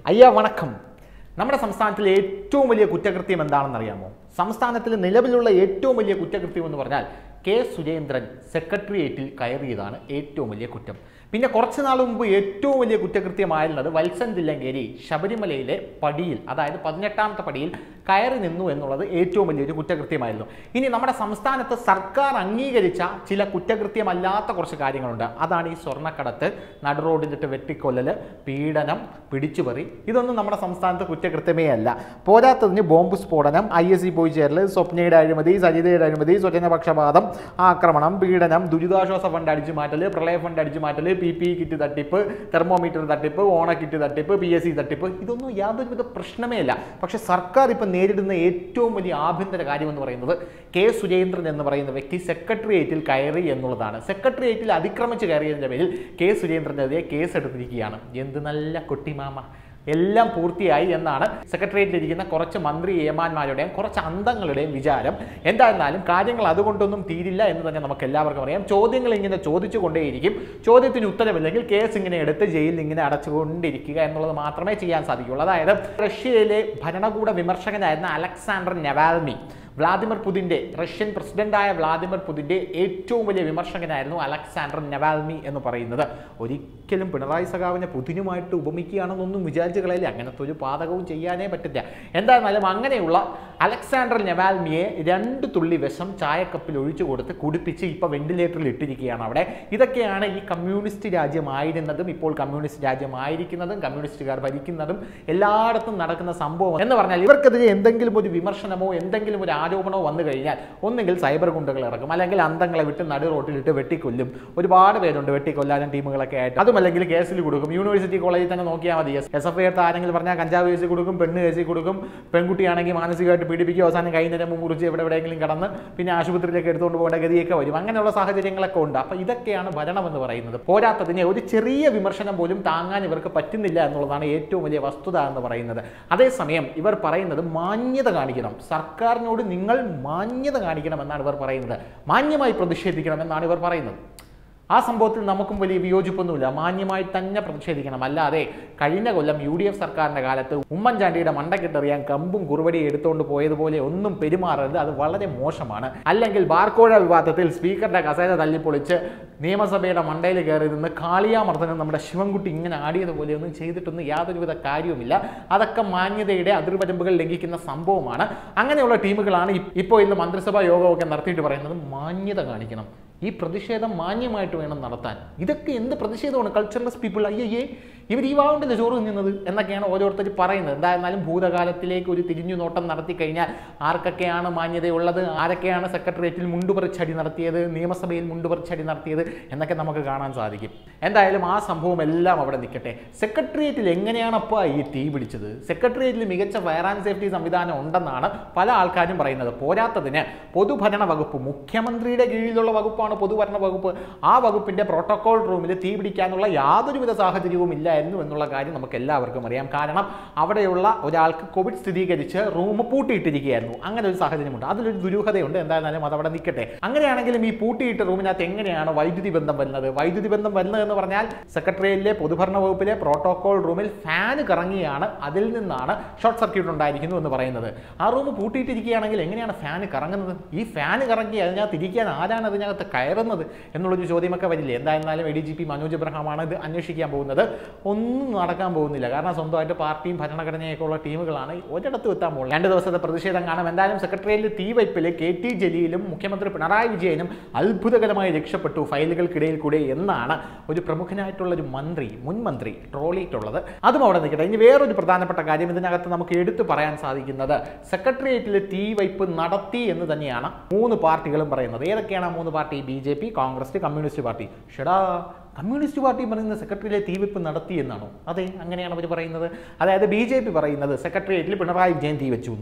അയ്യ വണക്കം നമ്മുടെ സംസ്ഥാനത്തിലെ ഏറ്റവും വലിയ കുറ്റകൃത്യം എന്താണെന്ന് അറിയാമോ സംസ്ഥാനത്തിൽ നിലവിലുള്ള ഏറ്റവും വലിയ കുറ്റകൃത്യം എന്ന് പറഞ്ഞാൽ കെ സുരേന്ദ്രൻ സെക്രട്ടേറിയറ്റിൽ കയറിയതാണ് ഏറ്റവും വലിയ കുറ്റം പിന്നെ കുറച്ച് നാൾ മുമ്പ് ഏറ്റവും വലിയ കുറ്റകൃത്യമായിരുന്നത് വത്സൻ തില്ലങ്കേരി ശബരിമലയിലെ പടിയിൽ അതായത് പതിനെട്ടാമത്തെ പടിയിൽ കയറി നിന്നു എന്നുള്ളത് ഏറ്റവും വലിയൊരു കുറ്റകൃത്യമായിരുന്നു ഇനി നമ്മുടെ സംസ്ഥാനത്ത് സർക്കാർ അംഗീകരിച്ച ചില കുറ്റകൃത്യമല്ലാത്ത കുറച്ച് കാര്യങ്ങളുണ്ട് അതാണ് ഈ സ്വർണ്ണക്കടത്ത് നടുറോഡിലിട്ട് വെട്ടിക്കൊല്ലല് പീഡനം പിടിച്ചുപറി ഇതൊന്നും നമ്മുടെ സംസ്ഥാനത്ത് കുറ്റകൃത്യമേ അല്ല പോരാത്തതിന് ബോംബ് സ്ഫോടനം ഐ എസ് സി പോയി ചേരൽ സ്വപ്നയുടെ അഴിമതി സരിതയുടെ അഴിമതി സ്വജനപക്ഷപാതം ആക്രമണം പീഡനം ദുരിതാശ്വാസ ഫണ്ട് അടിച്ചു മാറ്റൽ പ്രളയ ഫണ്ട് അടിച്ചു മാറ്റൽ പി പി കിറ്റ് തട്ടിപ്പ് തെർമോമീറ്റർ തട്ടിപ്പ് ഓണ കിറ്റ് തട്ടിപ്പ് പി എസ് സി തട്ടിപ്പ് ഇതൊന്നും യാതൊരുവിധ പ്രശ്നമേ അല്ല പക്ഷെ സർക്കാർ ഇപ്പം നേരിടുന്ന ഏറ്റവും വലിയ ആഭ്യന്തര കാര്യം എന്ന് പറയുന്നത് കെ സുരേന്ദ്രൻ എന്ന് പറയുന്ന വ്യക്തി സെക്രട്ടേറിയറ്റിൽ കയറി എന്നുള്ളതാണ് സെക്രട്ടേറിയറ്റിൽ അതിക്രമിച്ച് കയറിയതിൻ്റെ പേരിൽ കെ സുരേന്ദ്രനെതിരെ കേസ് എടുത്തിരിക്കുകയാണ് എന്ത് നല്ല കുട്ടിമാമ എല്ലാം പൂർത്തിയായി എന്നാണ് സെക്രട്ടേറിയറ്റിൽ ഇരിക്കുന്ന കുറച്ച് മന്ത്രി ഏമാന്മാരുടെയും കുറച്ച് അന്തങ്ങളുടെയും വിചാരം എന്തായിരുന്നാലും കാര്യങ്ങൾ അതുകൊണ്ടൊന്നും തീരില്ല എന്ന് തന്നെ നമുക്ക് എല്ലാവർക്കും അറിയാം ചോദ്യങ്ങൾ ഇങ്ങനെ ചോദിച്ചു കൊണ്ടേയിരിക്കും ചോദ്യത്തിന് ഉത്തരമില്ലെങ്കിൽ കേസ് ഇങ്ങനെ എടുത്ത് ജയിലിൽ ഇങ്ങനെ അടച്ചുകൊണ്ടിരിക്കുക എന്നുള്ളത് മാത്രമേ ചെയ്യാൻ സാധിക്കുകയുള്ളൂ അതായത് റഷ്യയിലെ ഭരണകൂട വിമർശകനായിരുന്ന അലക്സാണ്ടർ നെവാൽമി വ്ളാദിമിർ പുതിൻ്റെ റഷ്യൻ പ്രസിഡന്റായ വ്ളാദിമിർ പുതിൻ്റെ ഏറ്റവും വലിയ വിമർശകനായിരുന്നു അലക്സാണ്ടർ നെവാൽമി എന്ന് പറയുന്നത് ഒരിക്കലും പിണറായി സഖാവിനെ പുതിനുമായിട്ട് ഉപമിക്കുകയാണെന്നൊന്നും വിചാരിച്ച് കളയില്ല അങ്ങനത്തെ ഒരു പാതകവും ചെയ്യാനേ പറ്റില്ല എന്തായിരുന്നാലും അങ്ങനെയുള്ള അലക്സാണ്ടർ നെവാൽമിയെ രണ്ട് തുള്ളി വിഷം ചായക്കപ്പിൽ ഒഴിച്ചു കൊടുത്ത് കുടിപ്പിച്ച് ഇപ്പോൾ വെന്റിലേറ്ററിൽ ഇട്ടിരിക്കുകയാണ് അവിടെ ഇതൊക്കെയാണ് ഈ കമ്മ്യൂണിസ്റ്റ് രാജ്യമായിരുന്നതും ഇപ്പോൾ കമ്മ്യൂണിസ്റ്റ് രാജ്യമായിരിക്കുന്നതും കമ്മ്യൂണിസ്റ്റുകാർ ഭരിക്കുന്നതും എല്ലായിടത്തും നടക്കുന്ന സംഭവം എന്ന് പറഞ്ഞാൽ ഇവർക്കെതിരെ എന്തെങ്കിലും ഒരു വിമർശനമോ എന്തെങ്കിലും ഒരു ആരോപണമോ വന്നു കഴിഞ്ഞാൽ ഒന്നുകിൽ സൈബർ ഗുണ്ടകൾ ഇറക്കും അല്ലെങ്കിൽ അന്തങ്ങളെ വിട്ട് നടു റോട്ടിലിട്ട് വെട്ടിക്കൊല്ലും ഒരുപാട് പേരുണ്ട് വെട്ടിക്കൊല്ലാനും ടീമുകളൊക്കെ ആയിട്ട് അതുമല്ലെങ്കിൽ കേസിൽ കൊടുക്കും യൂണിവേഴ്സിറ്റി കോളേജിൽ തന്നെ നോക്കിയാൽ മതി എസ് എഫ് ഐ ആരെങ്കിലും പറഞ്ഞാൽ കഞ്ചാവ് കേസിൽ കൊടുക്കും പെണ്ണ് കേസിൽ കൊടുക്കും പെൺകുട്ടിയാണെങ്കിൽ മാനസികമായിട്ട് പീഡിപ്പിക്കും അവസാനം കൈ നിരമ്പ് മുറിച്ച് എവിടെ എവിടെയെങ്കിലും കടന്ന് പിന്നെ ആശുപത്രിയിലേക്ക് എടുത്തുകൊണ്ട് പോകേണ്ട ഗതിയൊക്കെ വരും അങ്ങനെയുള്ള സാഹചര്യങ്ങളൊക്കെ ഉണ്ട് അപ്പോൾ ഇതൊക്കെയാണ് ഭരണം എന്ന് പറയുന്നത് പോരാത്തതിന് ഒരു ചെറിയ വിമർശനം പോലും താങ്ങാൻ ഇവർക്ക് പറ്റുന്നില്ല എന്നുള്ളതാണ് ഏറ്റവും വലിയ വസ്തുത എന്ന് പറയുന്നത് അതേസമയം ഇവർ പറയുന്നത് മാന്യത കാണിക്കണം സർക്കാരിനോട് നിങ്ങൾ മാന്യത കാണിക്കണം എന്നാണ് ഇവർ പറയുന്നത് മാന്യമായി പ്രതിഷേധിക്കണം എന്നാണ് ഇവർ പറയുന്നത് ആ സംഭവത്തിൽ നമുക്കും വലിയ വിയോജിപ്പൊന്നുമില്ല മാന്യമായി തന്നെ പ്രതിഷേധിക്കണം അല്ലാതെ കഴിഞ്ഞ കൊല്ലം യു ഡി എഫ് സർക്കാരിൻ്റെ കാലത്ത് ഉമ്മൻചാണ്ടിയുടെ മണ്ടക്കെട്ടെറിയാൻ കമ്പും കുറുവടി എടുത്തുകൊണ്ട് പോയതുപോലെ ഒന്നും പെരുമാറരുത് അത് വളരെ മോശമാണ് അല്ലെങ്കിൽ ബാർക്കോഴ വിവാദത്തിൽ സ്പീക്കറുടെ കസേര തല്ലിപ്പൊളിച്ച് നിയമസഭയുടെ മണ്ടയിൽ കയറി നിന്ന് കാളിയാമർദ്ദനം നമ്മുടെ ശിവൻകുട്ടി ഇങ്ങനെ ആടിയതുപോലെ ഒന്നും ചെയ്തിട്ടൊന്നും യാതൊരുവിധ കാര്യവുമില്ല അതൊക്കെ മാന്യതയുടെ അതിർവരമ്പുകൾ ലംഘിക്കുന്ന സംഭവമാണ് അങ്ങനെയുള്ള ടീമുകളാണ് ഇ- ഇപ്പോൾ ഇന്ന് മന്ത്രിസഭാ യോഗമൊക്കെ നടത്തിയിട്ട് പറയുന്നത് മാന്യത കാണിക്കണം ഈ പ്രതിഷേധം മാന്യമായിട്ട് വേണം നടത്താൻ ഇതൊക്കെ എന്ത് പ്രതിഷേധമാണ് കൾച്ചറലസ് പീപ്പിൾ അയ്യേ ഇവർ ഈ വാവുണ്ടല്ലോ ചോറ് തിന്നുന്നത് എന്നൊക്കെയാണ് ഓരോരുത്തർ പറയുന്നത് എന്തായിരുന്നാലും ഭൂതകാലത്തിലേക്ക് ഒരു തിരിഞ്ഞു നോട്ടം നടത്തി കഴിഞ്ഞാൽ ആർക്കൊക്കെയാണ് മാന്യതയുള്ളത് ആരൊക്കെയാണ് സെക്രട്ടേറിയറ്റിൽ മുണ്ടുപറിച്ചടി നടത്തിയത് നിയമസഭയിൽ മുണ്ടുപറിച്ചടി നടത്തിയത് എന്നൊക്കെ നമുക്ക് കാണാൻ സാധിക്കും എന്തായാലും ആ സംഭവം എല്ലാം അവിടെ നിൽക്കട്ടെ സെക്രട്ടേറിയറ്റിൽ എങ്ങനെയാണ് അപ്പോൾ ഈ തീ പിടിച്ചത് സെക്രട്ടേറിയറ്റിൽ മികച്ച ഫയർ ആൻഡ് സേഫ്റ്റി സംവിധാനം ഉണ്ടെന്നാണ് പല ആൾക്കാരും പറയുന്നത് പോരാത്തതിന് പൊതുഭരണ വകുപ്പ് മുഖ്യമന്ത്രിയുടെ കീഴിലുള്ള വകുപ്പാണ് പൊതുഭരണ വകുപ്പ് ആ വകുപ്പിന്റെ പ്രോട്ടോകോൾ റൂമിൽ തീ പിടിക്കാനുള്ള യാതൊരുവിധ സാഹചര്യവും ഇല്ലായിരുന്നു എന്നുള്ള കാര്യം നമുക്ക് എല്ലാവർക്കും അറിയാം കാരണം അവിടെയുള്ള ഒരാൾക്ക് കോവിഡ് സ്ഥിരീകരിച്ച് റൂം പൂട്ടിയിട്ടിരിക്കുകയായിരുന്നു അങ്ങനെ ഒരു സാഹചര്യമുണ്ട് അതിലൊരു ദുരൂഹതയുണ്ട് എന്തായിരുന്നാലും അത് അവിടെ നിൽക്കട്ടെ അങ്ങനെയാണെങ്കിലും ഈ പൂട്ടിയിട്ട റൂമിനകത്ത് എങ്ങനെയാണ് വൈദ്യുതി ബന്ധം വരുന്നത് വൈദ്യുതി ബന്ധം വരുന്നത് എന്ന് പറഞ്ഞാൽ സെക്രട്ടേറിയറ്റിലെ പൊതുഭരണ വകുപ്പിലെ പ്രോട്ടോകോൾ റൂമിൽ ഫാൻ കറങ്ങിയാണ് അതിൽ നിന്നാണ് ഷോർട്ട് സർക്യൂട്ട് ഉണ്ടായിരിക്കുന്നു എന്ന് പറയുന്നത് ആ റൂം പൂട്ടിയിട്ടിരിക്കുകയാണെങ്കിൽ എങ്ങനെയാണ് ഫാൻ കറങ്ങുന്നത് ഈ ഫാൻ കറങ്ങി അതിനകത്ത് ഇരിക്കാൻ ആരാണ് അതിനകത്ത് കയറുന്നത് എന്നുള്ളൊരു ചോദ്യമൊക്കെ വരില്ലേ എന്തായിരുന്നാലും A D G P Manoj എബ്രഹാമാണ് ഇത് അന്വേഷിക്കാൻ പോകുന്നത് ഒന്നും നടക്കാൻ പോകുന്നില്ല കാരണം സ്വന്തമായിട്ട് പാർട്ടിയും ഭരണഘടനയൊക്കെ ഉള്ള ടീമുകളാണ് ഒരിടത്തും എത്താൻ പോകുന്നത് രണ്ട് ദിവസത്തെ പ്രതിഷേധം കാണാം എന്തായാലും സെക്രട്ടേറിയറ്റിൽ തീവയ്പ്പിൽ കെ ടി ജലീലും മുഖ്യമന്ത്രി പിണറായി വിജയനും അത്ഭുതകരമായി രക്ഷപ്പെട്ടു ഫയലുകൾക്കിടയിൽ കൂടെ എന്നാണ് ഒരു പ്രമുഖനായിട്ടുള്ള ഒരു മന്ത്രി മുൻ മന്ത്രി ട്രോളിയിട്ടുള്ളത് അതും അവിടെ നിൽക്കട്ടെ ഇനി വേറൊരു പ്രധാനപ്പെട്ട കാര്യം ഇതിനകത്ത് നമുക്ക് എടുത്തു പറയാൻ സാധിക്കുന്നത് സെക്രട്ടേറിയറ്റിൽ തീവയ്പ് നടത്തി എന്ന് തന്നെയാണ് മൂന്ന് പാർട്ടികളും പറയുന്നത് ഏതൊക്കെയാണ് ആ മൂന്ന് party B J P Congress communist party ഷെടാ കമ്മ്യൂണിസ്റ്റ് പാർട്ടി പറയുന്നത് സെക്രട്ടറിയിലെ തീവെപ്പ് നടത്തി എന്നാണോ അതെ അങ്ങനെയാണ് അവർ പറയുന്നത് അതായത് ബി ജെ പി പറയുന്നത് സെക്രട്ടേറിയറ്റിൽ പിണറായി വിജയൻ തീ വെച്ചു എന്നും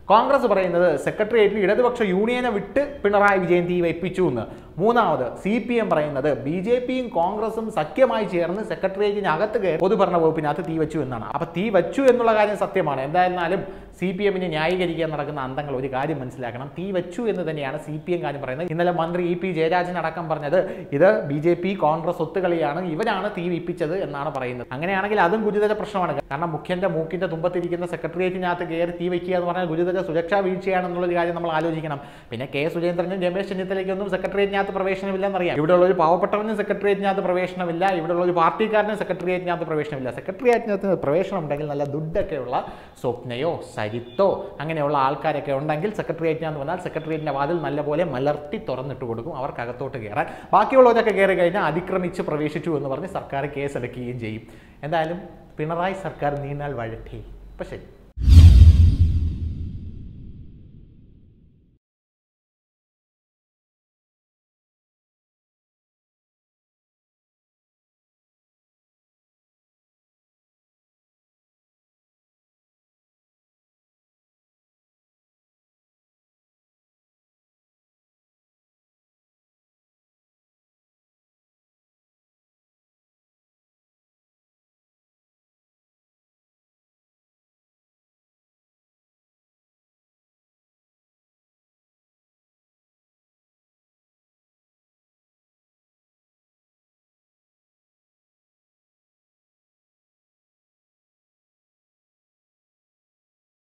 കോൺഗ്രസ് പറയുന്നത് സെക്രട്ടേറിയറ്റിൽ ഇടതുപക്ഷ യൂണിയനെ വിട്ട് പിണറായി വിജയൻ തീ വയ്പ്പിച്ചു എന്ന് മൂന്നാമത് സി പി എം പറയുന്നത് ബി ജെ പിയും കോൺഗ്രസും സഖ്യമായി ചേർന്ന് സെക്രട്ടേറിയറ്റിനകത്ത് കയറി പൊതുഭരണ വകുപ്പിനകത്ത് തീ വെച്ചു എന്നാണ് അപ്പൊ തീ വെച്ചു എന്നുള്ള കാര്യം സത്യമാണ് എന്തായിരുന്നാലും സി പി എമ്മിനെ ന്യായീകരിക്കാൻ നടക്കുന്ന അന്തങ്ങൾ ഒരു കാര്യം മനസ്സിലാക്കണം തീ വെച്ചു എന്ന് തന്നെയാണ് സി പി എം കാര്യം പറയുന്നത് ഇന്നലെ മന്ത്രി ഇ പി ജയരാജൻ അടക്കം പറഞ്ഞത് ഇത് ബി ജെ പി കോൺഗ്രസ് ഒത്തുകളിയാണ് ഇവരാണ് തീ വിപ്പിച്ചത് എന്നാണ് പറയുന്നത് അങ്ങനെയാണെങ്കിൽ അതും ഗുരുതര പ്രശ്നമാണ് കാരണം മുഖ്യന്റെ മൂക്കിന്റെ തുമ്പത്തിരിക്കുന്ന സെക്രട്ടേറിയറ്റിനകത്ത് കയറി തീ വയ്ക്കുക എന്ന് പറഞ്ഞാൽ ഗുരുതര സുരക്ഷാ വീഴ്ചയാണെന്നുള്ളൊരു കാര്യം നമ്മൾ ആലോചിക്കണം പിന്നെ കെ സുരേന്ദ്രനും രമേശ് ചെന്നിത്തലയ്ക്കൊന്നും സെക്രട്ടേറിയറ്റിനകത്ത് പ്രവേശനമില്ലെന്നറിയാം ഇവിടെയുള്ള ഒരു പാവപ്പെട്ടവനും സെക്രട്ടേറിയറ്റിനകത്ത് പ്രവേശനമില്ല ഇവിടെയുള്ള ഒരു പാർട്ടിക്കാരനും സെക്രട്ടേറിയറ്റിനകത്ത് പ്രവേശനമില്ല സെക്രട്ടേറിയറ്റിനകത്ത് പ്രവേശനം ഉണ്ടെങ്കിൽ നല്ല ദുഡൊക്കെയുള്ള സ്വപ്നയോ സരിത്തോ അങ്ങനെയുള്ള ആൾക്കാരൊക്കെ ഉണ്ടെങ്കിൽ സെക്രട്ടേറിയറ്റിനകത്ത് വന്നാൽ സെക്രട്ടേറിയറ്റിന്റെ വാതിൽ നല്ലപോലെ മലർത്തി തുറന്നിട്ട് കൊടുക്കും അവർക്ക് അകത്തോട്ട് കയറാൻ ബാക്കിയുള്ളവരൊക്കെ കയറി കഴിഞ്ഞാൽ അതിക്രമിച്ച് പ്രവേശിച്ചു എന്ന് പറഞ്ഞ് സർക്കാർ കേസെടുക്കുകയും ചെയ്യും എന്തായാലും പിണറായി സർക്കാർ നീന്നാൽ വഴറ്റി അപ്പം ശരി